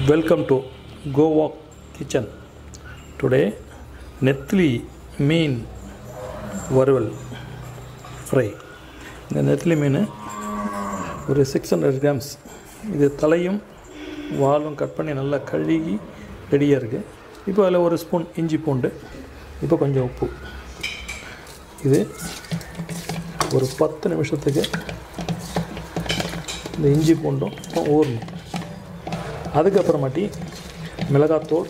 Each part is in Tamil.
Welcome to Go Walk Kitchen. Today, நெத்திலி மீன் வறுவல் ஃப்ரை இந்த நெத்திலி மீன் ஒரு சிக்ஸ் ஹண்ட்ரட் கிராம்ஸ் இது தலையும் வாலும் கட் பண்ணி நல்லா கழுகி ரெடியாக இருக்குது இப்போ அதில் ஒரு ஸ்பூன் இஞ்சி பூண்டு இப்போ கொஞ்சம் உப்பு இது ஒரு பத்து நிமிஷத்துக்கு இந்த இஞ்சி பூண்டும் ஊறணும் அதுக்கப்புறமாட்டி மிளகாத்தூள்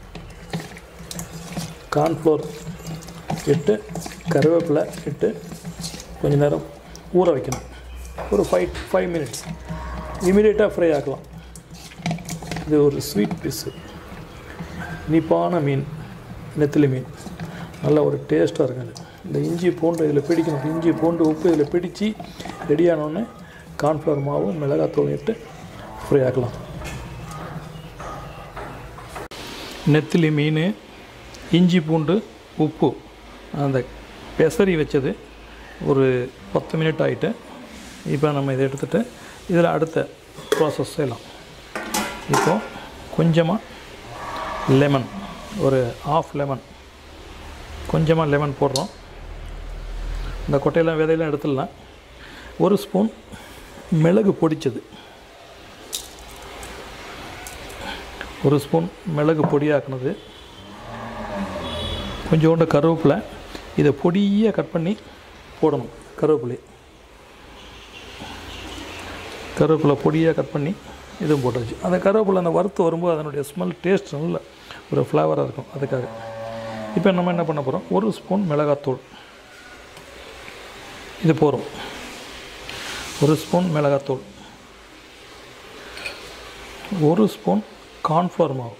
கார்ன்ஃப்ளோர் இட்டு கருவேப்பிலை இட்டு கொஞ்ச நேரம் ஊற வைக்கணும் ஒரு ஃபைவ் ஃபைவ் மினிட்ஸ் இமீடியட்டாக ஃப்ரை ஆக்கலாம் இது ஒரு ஸ்வீட் பீஸு இனிப்பான மீன் நெத்திலி மீன் நல்ல ஒரு டேஸ்ட்டாக இருக்காது இந்த இஞ்சி பூண்டு இதில் பிடிக்கணும் இஞ்சி பூண்டு உப்பு இதில் பிடிச்சி ரெடியானோடனே கார்ன்ஃப்ளவர் மாவும் மிளகாத்தூள் இட்டு ஃப்ரை ஆக்கலாம் நெத்திலி மீன் இஞ்சி பூண்டு உப்பு அந்த பெசரி வச்சது ஒரு பத்து மினிட் ஆகிட்டு இப்போ நம்ம இதை எடுத்துகிட்டு இதில் அடுத்த ப்ராசஸ் செய்யலாம் இப்போது கொஞ்சமாக லெமன் ஒரு ஆஃப் லெமன் கொஞ்சமாக லெமன் போடுறோம் இந்த கொட்டையெல்லாம் விதையெல்லாம் எடுத்துடலாம் ஒரு ஸ்பூன் மிளகு பொடிச்சது ஒரு ஸ்பூன் மிளகு பொடியாக்குனது கொஞ்சோண்டு கருவேப்பிலை இதை பொடியாக கட் பண்ணி போடணும் கருவேப்பிலை கருவேப்பிலை பொடியாக கட் பண்ணி இதுவும் போட்டாச்சு அந்த கருவேப்பிலை அந்த வறுத்து வரும்போது அதனுடைய ஸ்மெல் டேஸ்ட் நல்ல ஒரு ஃப்ளேவராக இருக்கும் அதுக்காக இப்போ நம்ம என்ன பண்ண போகிறோம் ஒரு ஸ்பூன் மிளகாத்தூள் இது போகிறோம் ஒரு ஸ்பூன் மிளகாத்தூள் ஒரு ஸ்பூன் கார்ன்ஃப்ளவர் மாவு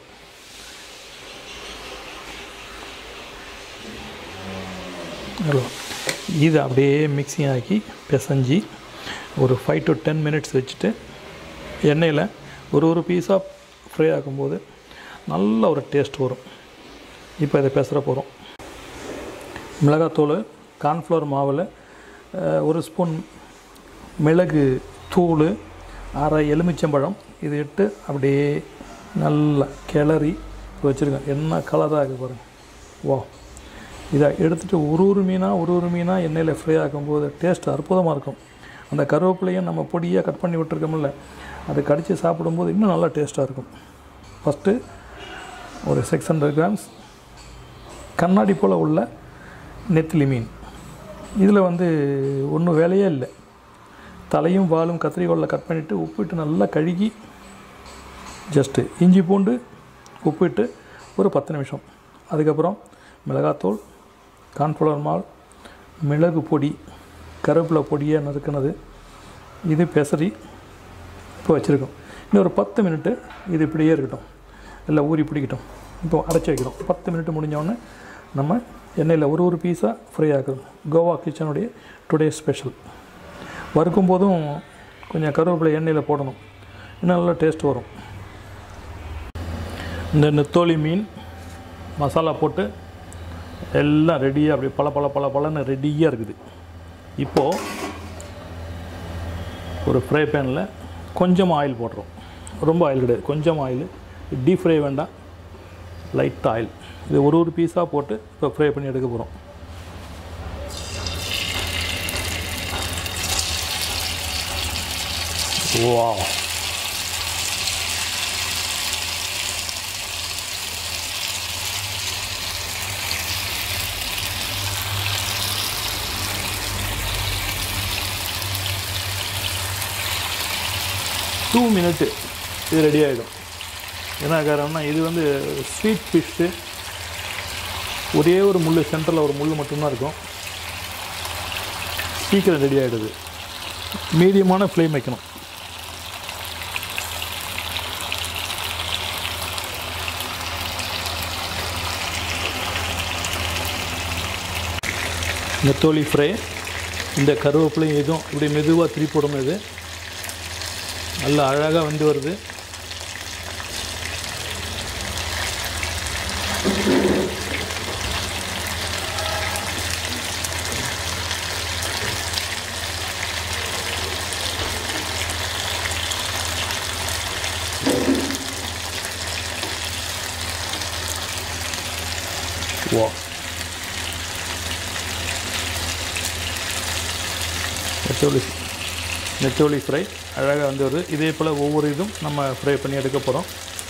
ஹலோ இது அப்படியே மிக்சிங் ஆக்கி பிசைஞ்சு ஒரு ஃபைவ் டு டென் மினிட்ஸ் வச்சுட்டு எண்ணெயில் ஒரு ஒரு பீஸாக ஃப்ரை ஆக்கும்போது நல்ல ஒரு டேஸ்ட் வரும் இப்போ இதை பேசுகிற போகிறோம் மிளகாத்தூள் கார்ன்ஃப்ளவர் மாவில் அஹ், ஒரு ஸ்பூன் மிளகு தூள் அரை எலுமிச்சம்பழம் இது இட்டு அப்படியே நல்லா கிளறி வச்சுருக்கேன் என்ன கலராக இருக்குது பாருங்கள் வா இதை எடுத்துகிட்டு ஒரு ஒரு மீனாக ஒரு ஒரு மீனாக எண்ணெயில் ஃப்ரை ஆக்கும்போது டேஸ்ட் அற்புதமாக இருக்கும் அந்த கருவேப்பிலையும் நம்ம பொடியாக கட் பண்ணி விட்டுருக்கோம்ல அதை கடித்து சாப்பிடும்போது இன்னும் நல்லா டேஸ்ட்டாக இருக்கும் ஃபஸ்ட்டு ஒரு சிக்ஸ் ஹண்ட்ரட் கிராம்ஸ் கண்ணாடி போல் உள்ள நெத்திலி மீன் இதில் வந்து ஒன்றும் வேலையே இல்லை தலையும் வாலும் கத்திரிக்கோலில் கட் பண்ணிவிட்டு உப்பிட்டு நல்லா கழுகி ஜஸ்ட்டு இஞ்சி பூண்டு உப்பிட்டு ஒரு பத்து நிமிஷம் அதுக்கப்புறம் மிளகாத்தூள் கார்ன்ஃப்ளவர் மால் மிளகு பொடி கருவேப்பிலை பொடியை நறுக்குனது இது பெசரி இப்போ வச்சுருக்கோம் இன்னும் ஒரு பத்து மினிட்டு இது இப்படியே இருக்கட்டும் இல்லை ஊறி பிடிக்கட்டும் இப்போ அரைச்சி வைக்கிறோம் பத்து மினிட் முடிஞ்சோடனே நம்ம எண்ணெயில் ஒரு ஒரு பீஸாக ஃப்ரை ஆக்குறோம் கோவா கிச்சனுடைய டுடே ஸ்பெஷல் வறுக்கும் போதும் கொஞ்சம் கருவேப்பிலை எண்ணெயில் போடணும் இன்னும் நல்லா டேஸ்ட் வரும் இந்த நெத்தோலி மீன் மசாலா போட்டு எல்லாம் ரெடியாக அப்படி பல பல பல பலன்னு ரெடியாக இருக்குது இப்போது ஒரு ஃப்ரை பேனில் கொஞ்சம் ஆயில் போடுறோம் ரொம்ப ஆயில் கிடையாது கொஞ்சம் ஆயில் டீப் ஃப்ரை வேண்டாம் லைட் ஆயில் இது ஒரு ஒரு பீஸாக போட்டு இப்போ ஃப்ரை பண்ணி எடுக்க போகிறோம் வா டூ மினிட்டு இது ரெடி ஆகிடும் என்ன காரணம்னா இது வந்து ஸ்வீட் ஃபிஷ்ஷு ஒரே ஒரு முள் சென்டரில் ஒரு முள் மட்டும்தான் இருக்கும் சீக்கிரம் ரெடி ஆகிடுது மீடியமான ஃப்ளேம் வைக்கணும் நெத்தோலி ஃப்ரை இந்த கருவேப்பிலையும் இதுவும் இப்படி மெதுவாக திருப்பி போடணும் இது நல்லா அழகாக வந்து வருது வா நெத்தோலி நெத்தோலி ஃப்ரை அழகாக வந்து வருது இதே போல் ஒவ்வொரு இதும் நம்ம ஃப்ரை பண்ணி எடுக்க போகிறோம்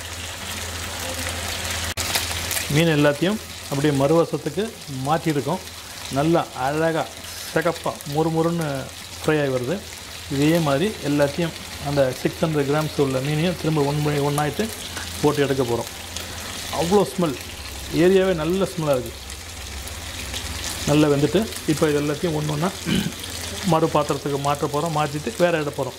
மீன் எல்லாத்தையும் அப்படியே மறுவசத்துக்கு மாற்றிருக்கோம் நல்லா அழகாக சிகப்பாக முறுமுறுன்னு ஃப்ரை ஆகி வருது இதே மாதிரி எல்லாத்தையும் அந்த சிக்ஸ் ஹண்ட்ரட் கிராம்ஸ் உள்ள மீனையும் திரும்ப ஒன் பை ஒன்றாயிட்டு போட்டு எடுக்க போகிறோம் அவ்வளோ ஸ்மெல் ஏரியாவே நல்ல ஸ்மெல்லாக இருக்குது நல்லா வெந்துட்டு இப்போ இது எல்லாத்தையும் ஒன்று ஒன்றா மறு பாத்திரத்துக்கு மாற்ற போகிறோம் மாற்றிட்டு வேறு இட போகிறோம்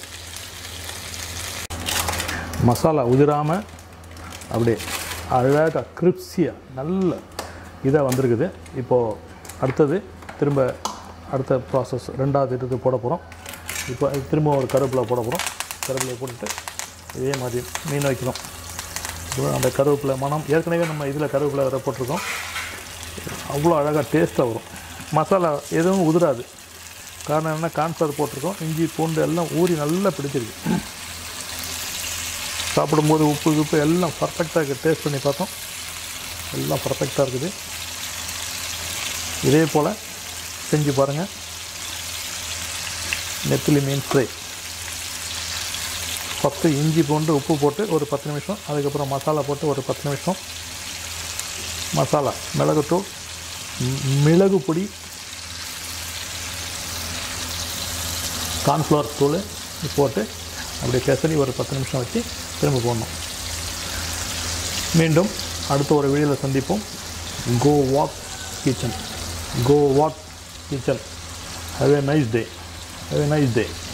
மசாலா உதிராமல் அப்படியே அழகாக கிரிப்ஸியாக நல்ல இதாக வந்திருக்குது இப்போது அடுத்தது திரும்ப அடுத்த ப்ராசஸ் ரெண்டாவது இதுக்கு போட போகிறோம் இப்போ அது திரும்ப ஒரு கருவேப்பிலை போட போகிறோம் கருவேப்பிலை போட்டுட்டு இதே மாதிரி மீன் வைக்கணும் இப்போ அந்த கருவேப்பிலை மனம் ஏற்கனவே நம்ம இதில் கருவேப்பிலை வேறு போட்டிருக்கோம் அவ்வளோ அழகாக டேஸ்ட்டாக வரும் மசாலா எதுவும் உதிராது காரணம் என்ன கான்ஃப்ளவர் போட்டிருக்கோம் இஞ்சி பூண்டு எல்லாம் ஊறி நல்லா பிடிச்சிருக்கு சாப்பிடும்போது உப்பு உப்பு எல்லாம் பர்ஃபெக்டாக இருக்குது டேஸ்ட் பண்ணி பார்த்தோம் எல்லாம் பர்ஃபெக்டாக இருக்குது இதே போல் செஞ்சு பாருங்கள் நெத்திலி மீன் ஃப்ரை ஃபஸ்ட்டு இஞ்சி பூண்டு உப்பு போட்டு ஒரு பத்து நிமிஷம் அதுக்கப்புறம் மசாலா போட்டு ஒரு பத்து நிமிஷம் மசாலா மிளகுத்தூள் மி- மிளகு பொடி கார்ன்ஃப்ளவர் தூள் போட்டு அப்படியே பெசரி ஒரு பத்து நிமிஷம் வச்சு திரும்ப போடணும் மீண்டும் அடுத்த ஒரு வீடியோவில் சந்திப்போம் go walk kitchen go walk kitchen have a nice day have a nice day